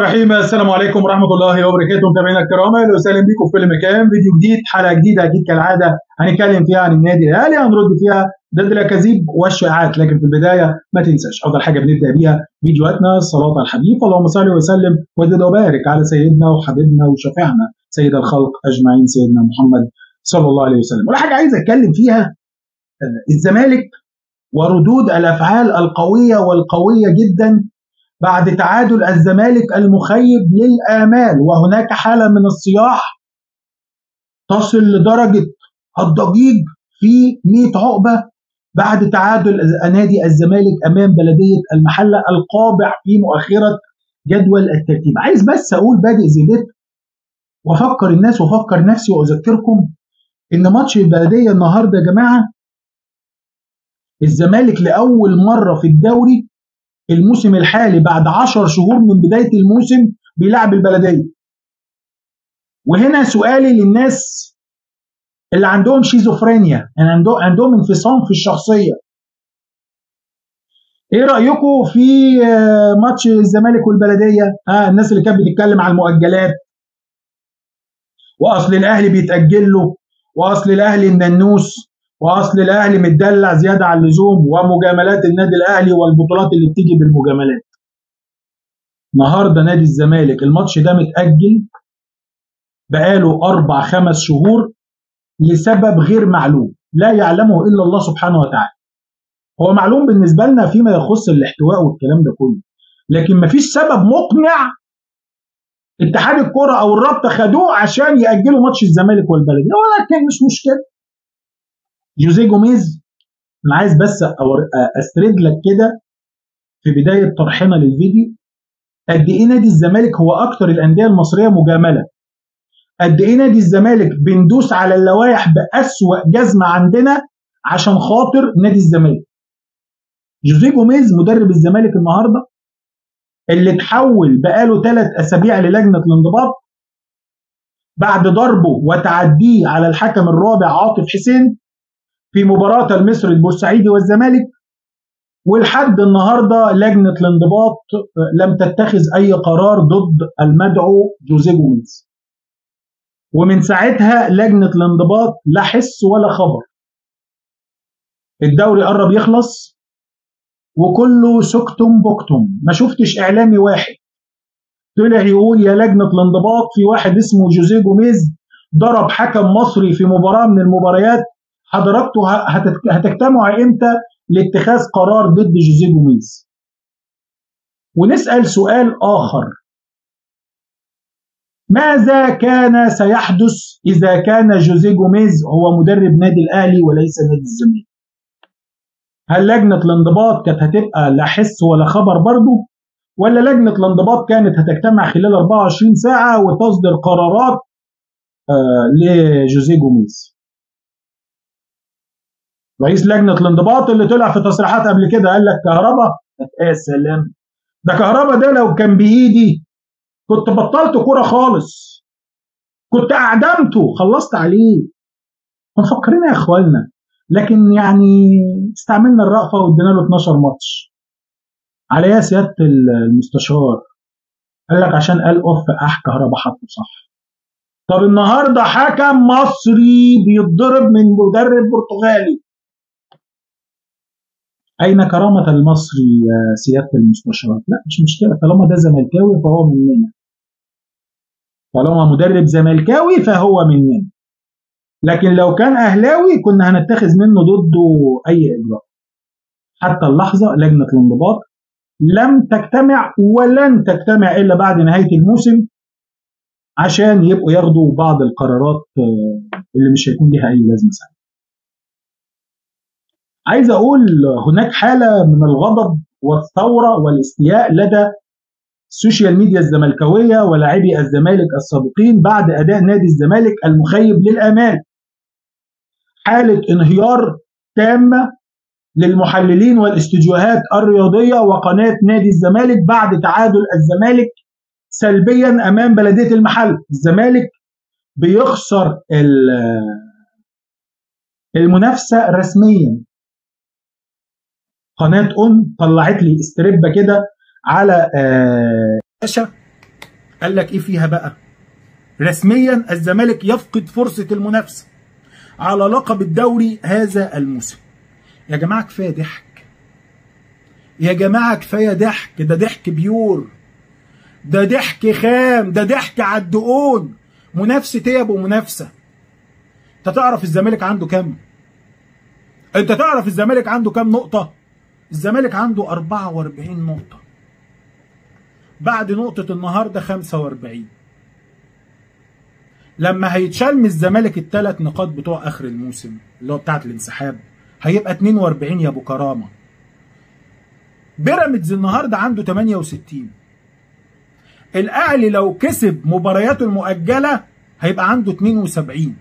الرحيم السلام عليكم ورحمه الله وبركاته متابعينا الكرام اهلا وسهلا بكم في كل مكان فيديو جديد حلقه جديده اكيد كالعاده هنتكلم فيها عن النادي الاهلي هنرد فيها ضد الاكاذيب والشائعات لكن في البدايه ما تنساش افضل حاجه بنبدا بيها فيديوهاتنا الصلاه على الحبيب اللهم صل وسلم وزد وبارك على سيدنا وحبيبنا وشفيعنا سيد الخلق اجمعين سيدنا محمد صلى الله عليه وسلم ولا حاجه عايز اتكلم فيها الزمالك وردود الافعال القويه والقويه جدا بعد تعادل الزمالك المخيب للآمال وهناك حالة من الصياح تصل لدرجة الضجيج في 100 عقبة بعد تعادل نادي الزمالك أمام بلدية المحلة القابع في مؤخرة جدول الترتيب عايز بس أقول بادئ زي وأفكر الناس وأفكر نفسي وأذكركم إن ماتش البلدية النهاردة يا جماعة الزمالك لأول مرة في الدوري الموسم الحالي بعد 10 شهور من بدايه الموسم بيلعب البلديه. وهنا سؤالي للناس اللي عندهم شيزوفرينيا يعني عندهم عندهم انفصام في الشخصيه. ايه رايكم في ماتش الزمالك والبلديه؟ ها آه الناس اللي كانت بتتكلم على المؤجلات واصل الاهلي بيتاجل له واصل الاهلي الننوس واصل الاهلي متدلع زياده عن اللزوم ومجاملات النادي الاهلي والبطولات اللي بتيجي بالمجاملات. النهارده نادي الزمالك الماتش ده متاجل بقاله اربع خمس شهور لسبب غير معلوم لا يعلمه الا الله سبحانه وتعالى. هو معلوم بالنسبه لنا فيما يخص الاحتواء والكلام ده كله لكن مفيش سبب مقنع اتحاد الكره او الرابطه خدوه عشان ياجلوا ماتش الزمالك والبلديه ولكن مش مشكله جوزيه جوميز انا عايز بس استرد لك كده في بدايه طرحنا للفيديو قد ايه نادي الزمالك هو اكتر الانديه المصريه مجامله قد ايه نادي الزمالك بندوس على اللوائح باسوا جزمه عندنا عشان خاطر نادي الزمالك جوزيه جوميز مدرب الزمالك النهارده اللي اتحول بقاله ثلاث اسابيع للجنه الانضباط بعد ضربه وتعديه على الحكم الرابع عاطف حسين في مباراة المصري البورسعيدي والزمالك ولحد النهارده لجنة الانضباط لم تتخذ أي قرار ضد المدعو جوزيه جوميز. ومن ساعتها لجنة الانضباط لا حس ولا خبر. الدوري قرب يخلص وكله سكتم بكتم ما شفتش إعلامي واحد طلع يقول يا لجنة الانضباط في واحد اسمه جوزيه جوميز ضرب حكم مصري في مباراة من المباريات حضراتكم هتجتمعوا امتى لاتخاذ قرار ضد جوزيه جوميز ونسال سؤال اخر ماذا كان سيحدث اذا كان جوزيه جوميز هو مدرب نادي الاهلي وليس نادي الزمالك هل لجنه الانضباط كانت هتبقى لا حس ولا خبر برضه ولا لجنه الانضباط كانت هتجتمع خلال 24 ساعه وتصدر قرارات آه لجوزيه جوميز رئيس لجنه الانضباط اللي طلع في تصريحات قبل كده قال لك كهرباء يا سلام ده كهرباء ده لو كان بايدي كنت بطلت كوره خالص كنت اعدمته خلصت عليه مفكرين يا اخوانا لكن يعني استعملنا الرأفة وادينا له 12 ماتش على يا سيادة المستشار قال لك عشان قال اوف اح كهرباء حطه صح طب النهارده حكم مصري بيتضرب من مدرب برتغالي أين كرامة المصري يا سيادة المستشار؟ لا مش مشكلة طالما ده زملكاوي فهو مننا. طالما مدرب زملكاوي فهو مننا. لكن لو كان أهلاوي كنا هنتخذ منه ضده أي إجراء. حتى اللحظة لجنة الانضباط لم تجتمع ولن تجتمع إلا بعد نهاية الموسم عشان يبقوا ياخدوا بعض القرارات اللي مش هيكون ليها أي لازمة ساعتها. عايز اقول هناك حاله من الغضب والثوره والاستياء لدى السوشيال ميديا الزملكاويه ولاعبي الزمالك السابقين بعد اداء نادي الزمالك المخيب للامال. حاله انهيار تامه للمحللين والاستديوهات الرياضيه وقناه نادي الزمالك بعد تعادل الزمالك سلبيا امام بلديه المحل، الزمالك بيخسر المنافسه رسميا قناه اون طلعت لي استربه كده على شاشه قال لك ايه فيها بقى رسميا الزمالك يفقد فرصه المنافسه على لقب الدوري هذا الموسم يا جماعه كفايه ضحك يا جماعه كفايه ضحك ده ضحك بيور ده ضحك خام ده ضحك على الدقون منافسه ايه يا ابو منافسه انت تعرف الزمالك عنده كام انت تعرف الزمالك عنده كام نقطه الزمالك عنده 44 نقطه بعد نقطه النهارده 45 لما هيتشال من الزمالك الثلاث نقاط بتوع اخر الموسم اللي هو بتاعت الانسحاب هيبقى 42 يا ابو كرامه بيراميدز النهارده عنده 68 الاهلي لو كسب مبارياته المؤجله هيبقى عنده 72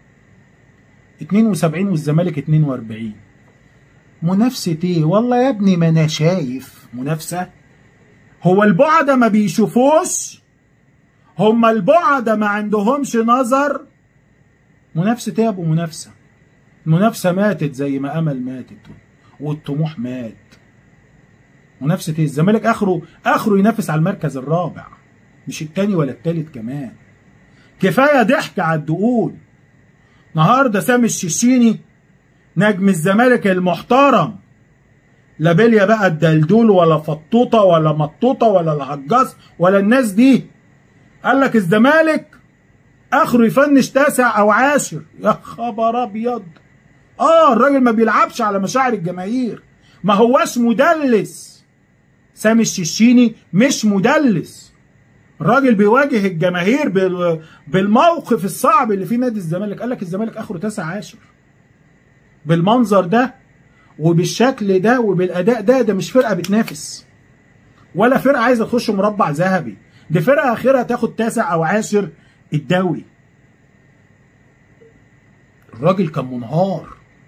72 والزمالك 42 منافسة ايه؟ والله يا ابني ما انا شايف منافسة هو البعدة ما بيشوفوش هما البعدة ما عندهمش نظر منافسة ايه يا ابو منافسة؟ المنافسة ماتت زي ما امل ماتت والطموح مات منافسة ايه؟ الزمالك اخره اخره ينافس على المركز الرابع مش التاني ولا التالت كمان كفاية ضحك على الدقون النهارده سامي الشيشيني نجم الزمالك المحترم لا بليا بقى الدلدول ولا فطوطه ولا مطوطه ولا الهجاص ولا الناس دي قال لك الزمالك اخره يفنش تاسع او عاشر يا خبر ابيض اه الراجل ما بيلعبش على مشاعر الجماهير ما هواش مدلس سامي الشيشيني مش مدلس الراجل بيواجه الجماهير بالموقف الصعب اللي فيه نادي الزمالك قال لك الزمالك اخره تاسع عاشر بالمنظر ده وبالشكل ده وبالاداء ده ده مش فرقه بتنافس ولا فرقه عايزه تخش مربع ذهبي دي فرقه اخرها تاخد تاسع او عاشر الدوري الراجل كان منهار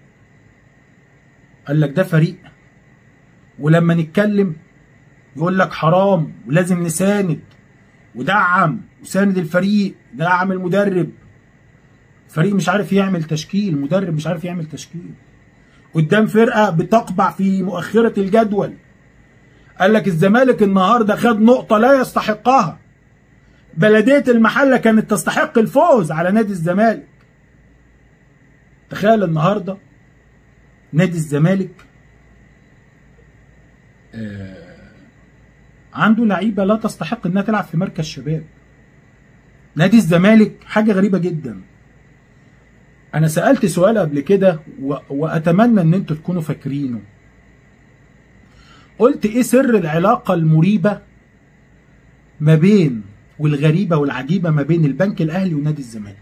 قال لك ده فريق ولما نتكلم يقول لك حرام ولازم نساند ودعم وساند الفريق دعم المدرب فريق مش عارف يعمل تشكيل مدرب مش عارف يعمل تشكيل قدام فرقه بتقبع في مؤخره الجدول قال لك الزمالك النهارده خد نقطه لا يستحقها بلديه المحله كانت تستحق الفوز على نادي الزمالك تخيل النهارده نادي الزمالك آه عنده لعيبه لا تستحق انها تلعب في مركز شباب نادي الزمالك حاجه غريبه جدا انا سالت سؤال قبل كده و... واتمنى ان انتوا تكونوا فاكرينه قلت ايه سر العلاقه المريبه ما بين والغريبه والعجيبه ما بين البنك الاهلي ونادي الزمالك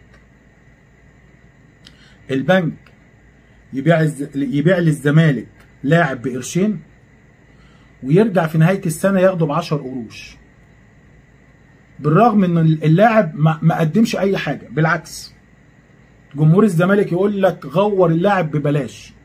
البنك يبيع الز... يبيع للزمالك لاعب بقرشين ويرجع في نهايه السنه ياخده ب 10 قروش بالرغم ان اللاعب ما قدمش اي حاجه بالعكس جمهور الزمالك يقول لك غور اللاعب ببلاش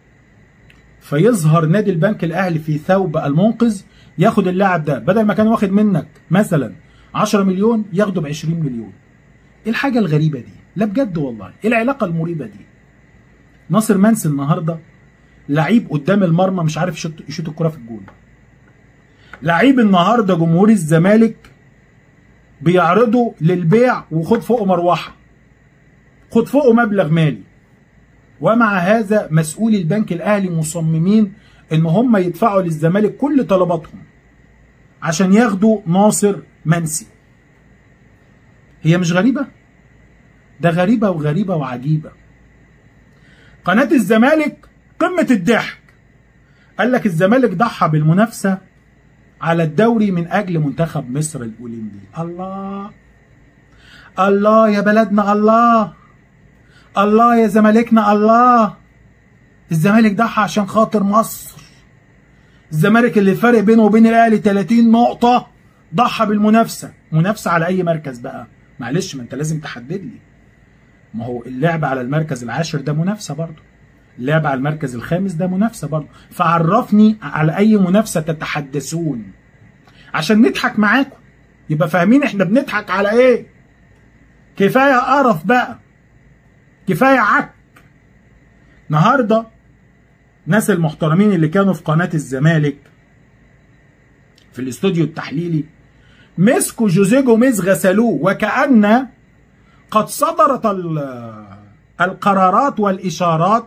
فيظهر نادي البنك الاهلي في ثوب المنقذ ياخد اللاعب ده بدل ما كان واخد منك مثلا 10 مليون ياخده ب 20 مليون ايه الحاجه الغريبه دي لا بجد والله ايه العلاقه المريبه دي ناصر منسي النهارده لعيب قدام المرمى مش عارف يشوط يشوط الكره في الجول لعيب النهارده جمهور الزمالك بيعرضه للبيع وخد فوقه مروحه خد فوقه مبلغ مالي ومع هذا مسؤولي البنك الاهلي مصممين ان هم يدفعوا للزمالك كل طلباتهم عشان ياخدوا ناصر منسي هي مش غريبه ده غريبه وغريبه وعجيبه قناه الزمالك قمه الضحك قال لك الزمالك ضحى بالمنافسه على الدوري من اجل منتخب مصر الاولمبي الله الله يا بلدنا الله الله يا زمالكنا الله الزمالك ضحى عشان خاطر مصر الزمالك اللي الفرق بينه وبين الاهلي 30 نقطه ضحى بالمنافسه منافسه على اي مركز بقى معلش ما انت لازم تحدد لي ما هو اللعب على المركز العاشر ده منافسه برضه اللعب على المركز الخامس ده منافسه برضه فعرفني على اي منافسه تتحدثون عشان نضحك معاكم يبقى فاهمين احنا بنضحك على ايه كفايه قرف بقى كفايه عك النهارده ناس المحترمين اللي كانوا في قناه الزمالك في الاستوديو التحليلي مسكوا جوزيه جوميز غسلوه وكأن قد صدرت القرارات والإشارات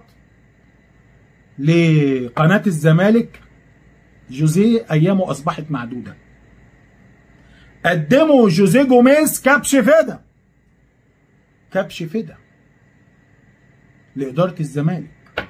لقناة الزمالك جوزيه أيامه أصبحت معدودة قدموا جوزيه جوميز كبش فدا كبش فدا لإدارة الزمالك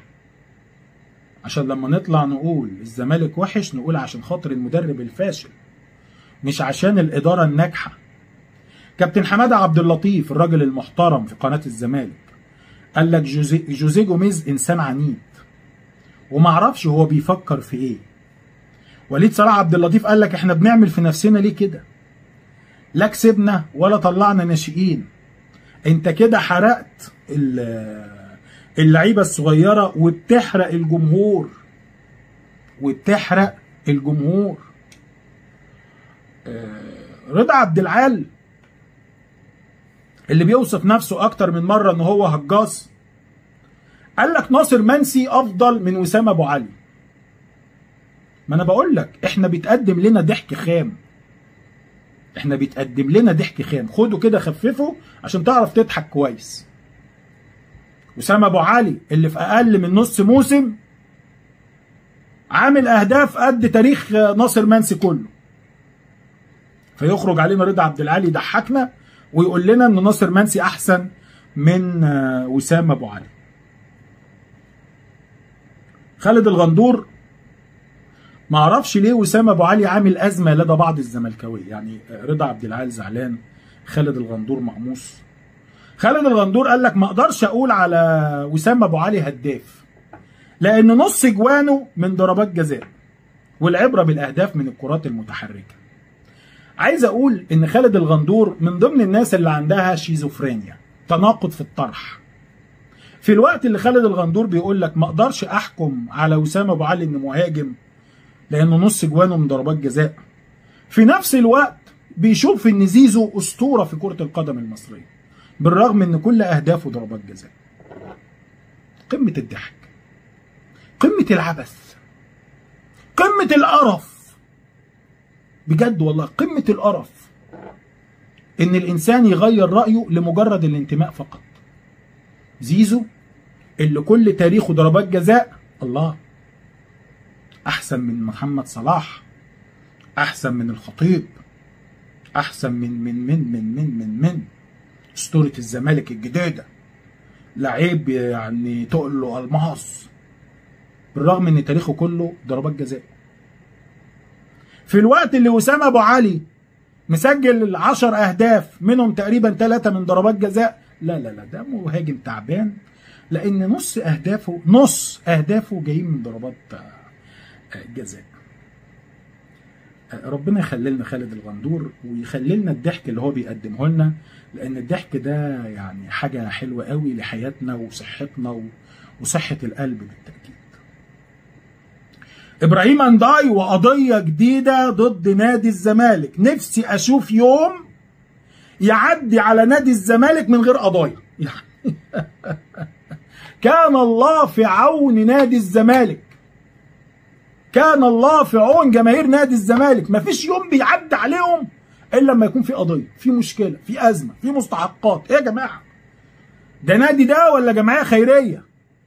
عشان لما نطلع نقول الزمالك وحش نقول عشان خاطر المدرب الفاشل مش عشان الإدارة الناجحة كابتن حمادة عبد اللطيف الراجل المحترم في قناة الزمالك قال لك جوزيه, جوزيه جوميز إنسان عنيد ومعرفش هو بيفكر في إيه وليد صلاح عبد اللطيف قال لك احنا بنعمل في نفسنا ليه كده لا كسبنا ولا طلعنا ناشئين انت كده حرقت اللعيبه الصغيره وبتحرق الجمهور وبتحرق الجمهور رضا عبد العال اللي بيوصف نفسه اكتر من مره ان هو هجاص قال لك ناصر منسي افضل من وسام ابو علي ما انا بقول لك احنا بيتقدم لنا ضحك خام احنا بيتقدم لنا ضحك خام خده كده خففه عشان تعرف تضحك كويس وسام ابو علي اللي في اقل من نص موسم عامل اهداف قد تاريخ ناصر منسي كله فيخرج علينا رضا عبد العالي يضحكنا ويقول لنا ان ناصر منسي احسن من وسام ابو علي خالد الغندور ما اعرفش ليه وسام ابو علي عامل ازمه لدى بعض الزملكاويه يعني رضا عبد العال زعلان خالد الغندور مقموص خالد الغندور قال لك ما اقدرش اقول على وسام ابو علي هداف لان نص جوانه من ضربات جزاء والعبره بالاهداف من الكرات المتحركه عايز اقول ان خالد الغندور من ضمن الناس اللي عندها شيزوفرينيا تناقض في الطرح في الوقت اللي خالد الغندور بيقول لك ما اقدرش احكم على وسام ابو علي انه مهاجم لانه نص جوانه من ضربات جزاء في نفس الوقت بيشوف ان زيزو اسطوره في كره القدم المصريه بالرغم ان كل اهدافه ضربات جزاء قمه الضحك قمه العبث قمه القرف بجد والله قمه القرف ان الانسان يغير رايه لمجرد الانتماء فقط زيزو اللي كل تاريخه ضربات جزاء الله احسن من محمد صلاح احسن من الخطيب احسن من من من من من من من اسطوره الزمالك الجديده لعيب يعني تقول له الماس بالرغم ان تاريخه كله ضربات جزاء في الوقت اللي وسام ابو علي مسجل 10 اهداف منهم تقريبا ثلاثه من ضربات جزاء لا لا لا ده مهاجم تعبان لان نص اهدافه نص اهدافه جايين من ضربات جزاء ربنا يخلي لنا خالد الغندور ويخلي لنا الضحك اللي هو بيقدمه لنا لان الضحك ده يعني حاجه حلوه قوي لحياتنا وصحتنا وصحه القلب بالتاكيد ابراهيم انداي وقضيه جديده ضد نادي الزمالك نفسي اشوف يوم يعدي على نادي الزمالك من غير قضايا يعني كان الله في عون نادي الزمالك كان الله في عون جماهير نادي الزمالك مفيش يوم بيعدي عليهم الا لما يكون في قضيه في مشكله في ازمه في مستحقات ايه يا جماعه ده نادي ده ولا جمعيه خيريه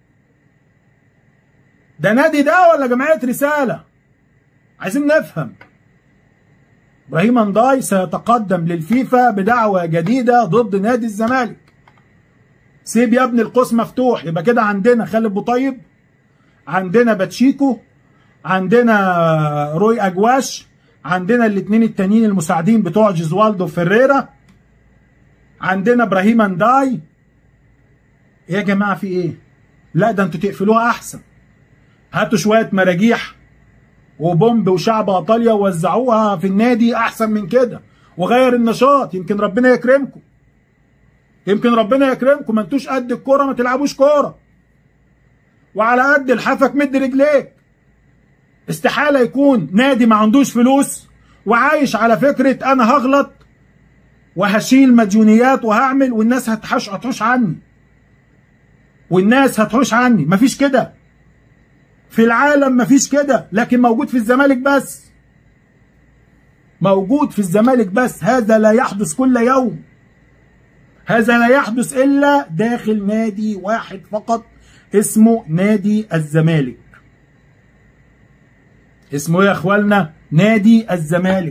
ده نادي ده ولا جمعيه رساله عايزين نفهم ابراهيم انداي سيتقدم للفيفا بدعوى جديده ضد نادي الزمالك سيب يا ابني القوس مفتوح يبقى كده عندنا خالد بوطيب عندنا باتشيكو عندنا روي اجواش عندنا الاثنين التانيين المساعدين بتوع جيزوالدو فيريرا عندنا ابراهيم انداي ايه يا جماعه في ايه لا ده انتوا تقفلوها احسن هاتوا شويه مراجيح وبومب وشعب ايطاليا ووزعوها في النادي احسن من كده وغير النشاط يمكن ربنا يكرمكم يمكن ربنا يكرمكم ما انتوش قد الكوره ما تلعبوش كوره وعلى قد الحفك مد رجليك استحاله يكون نادي ما عندوش فلوس وعايش على فكره انا هغلط وهشيل مديونيات وهعمل والناس هتحش هتحوش عني والناس هتحوش عني مفيش كده في العالم مفيش كده لكن موجود في الزمالك بس موجود في الزمالك بس هذا لا يحدث كل يوم هذا لا يحدث الا داخل نادي واحد فقط اسمه نادي الزمالك اسمه ايه يا اخوالنا نادي الزمالك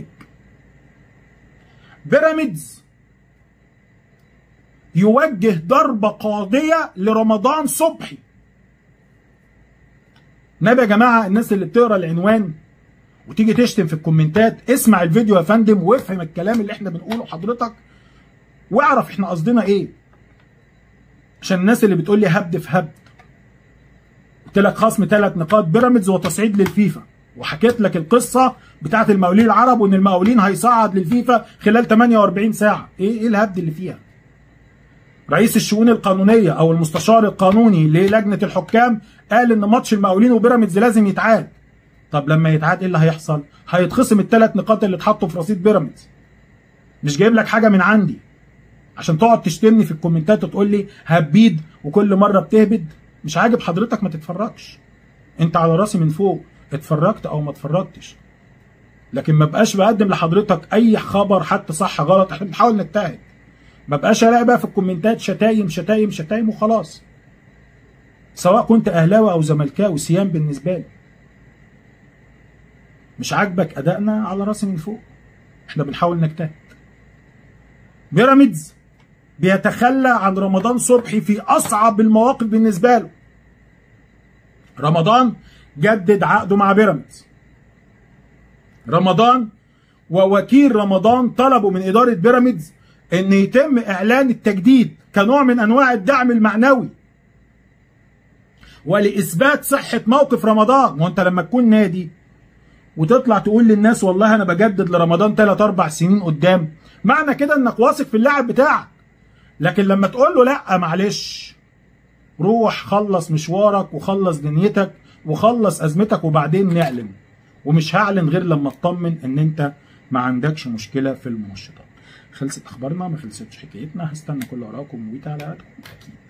بيراميدز يوجه ضربة قاضية لرمضان صبحي نبي يا جماعة الناس اللي بتقرا العنوان وتيجي تشتم في الكومنتات اسمع الفيديو يا فندم وافهم الكلام اللي احنا بنقوله حضرتك واعرف احنا قصدنا ايه عشان الناس اللي بتقول لي هبد في هبد قلت لك خصم ثلاث نقاط بيراميدز وتصعيد للفيفا وحكيت لك القصه بتاعت المقاولين العرب وان المقاولين هيصعد للفيفا خلال 48 ساعه ايه ايه الهبد اللي فيها رئيس الشؤون القانونيه او المستشار القانوني للجنه الحكام قال ان ماتش المقاولين وبيراميدز لازم يتعاد طب لما يتعاد ايه اللي هيحصل هيتخصم الثلاث نقاط اللي اتحطوا في رصيد بيراميدز مش جايب لك حاجه من عندي عشان تقعد تشتمني في الكومنتات وتقول لي هبيد وكل مره بتهبد مش عاجب حضرتك ما تتفرجش انت على راسي من فوق اتفرجت او ما اتفرجتش لكن ما بقاش بقدم لحضرتك اي خبر حتى صح غلط احنا بنحاول نجتهد ما بقاش الاقي بقى في الكومنتات شتايم شتايم شتايم وخلاص سواء كنت اهلاوي او زملكاوي سيان بالنسبه لي مش عاجبك ادائنا على راسي من فوق احنا بنحاول نجتهد بيراميدز بيتخلى عن رمضان صبحي في اصعب المواقف بالنسبه له رمضان جدد عقده مع بيراميدز رمضان ووكيل رمضان طلبوا من اداره بيراميدز ان يتم اعلان التجديد كنوع من انواع الدعم المعنوي ولاثبات صحه موقف رمضان وانت لما تكون نادي وتطلع تقول للناس والله انا بجدد لرمضان 3 4 سنين قدام معنى كده انك واثق في اللاعب بتاعك لكن لما تقول له لا معلش روح خلص مشوارك وخلص دنيتك وخلص ازمتك وبعدين نعلن ومش هعلن غير لما اطمن ان انت ما عندكش مشكله في المنشطات خلصت اخبارنا ما خلصتش حكايتنا هستنى كل ارائكم وتعليقاتكم اكيد